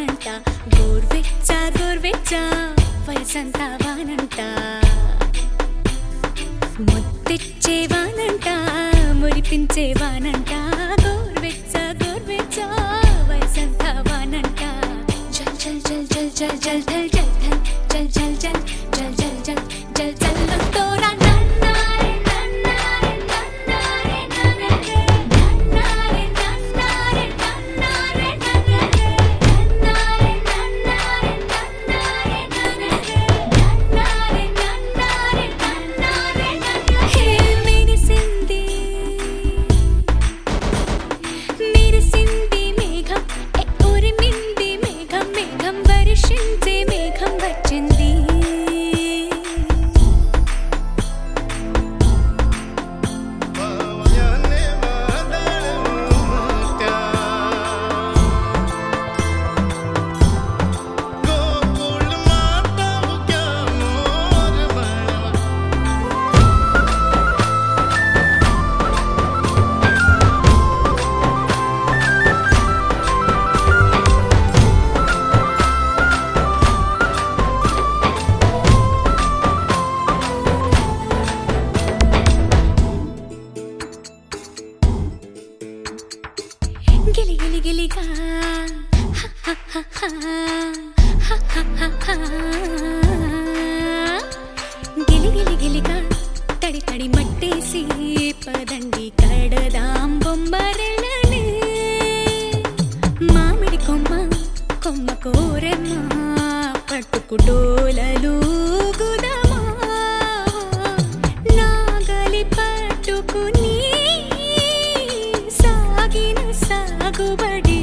వానంట గోర్వెచ్చ గోర్వెచ్చ వయసంతా వానంట ముద్దిచ్చే వానంట మురిపించే వానంట గోర్వెచ్చ గోర్వెచ్చ వయసంతా వానంట జల్ జల్ జల్ జల్ జల్ జల్ జల్ జల్ జల్ జల్ జల్ జల్ జల్ జల్ జల్ జల్ తోరా నన్నారే నన్నారే నన్నారే నన్నారే నన్నారే నన్నారే నన్నారే నన్నారే నన్నారే నన్నారే నన్నారే నన్నారే నన్నారే హే మెరిసింది మెరిసింది మేఘం ఏ ఉరిమింది మేఘం మేఘం వర్షించే మేఘం వచ్చింది పవయనే వాదళముత్య గోకుల్ మాతవు క్యా మోర్ బణవ గిలి గిలి గిలిగా హ, హ, హ, హ, హ, హ, హ, హ. గిలి గిలి గిలిగా తడి తడి మట్టేసి పదండి కడదాం బొమ్మరెళ్ళని మామిడి కొమ్మ కొమ్మ కోరెమ్మ పట్టుకుటోలలు గుదమా నాగలి పట్టుకుని సాగిన సాగుబడి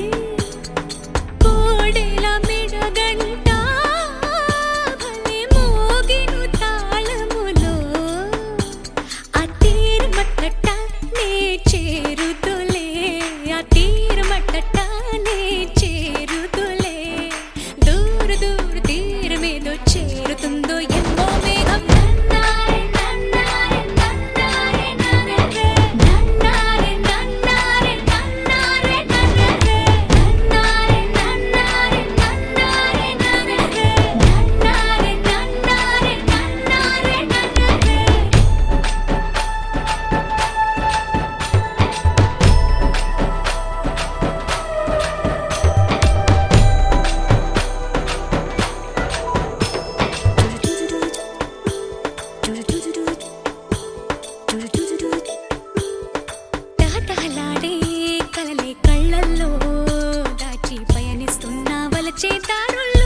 కోడెల మెడగంట భలే మోగిను తాళములో ఆ తీరమట్టట నే చేరుతులే ఆ తీరమట్టట నే చేరుతులే దూర దూర తీరమేదో చేరుతుందో ఎమ్మో మేఘం నన్నారే నన్నారే నన్నారే నన్నారే నన్నారే నన్నారే నన్నారే నన్నారే నన్నారే నన్నారే నన్నారే నన్నారే నన్నారే నన్నారే నన్నారే తహతహలాడే కలలే కళ్ళల్లో దాచి పయనిస్తున్న వలచే దారుల్లో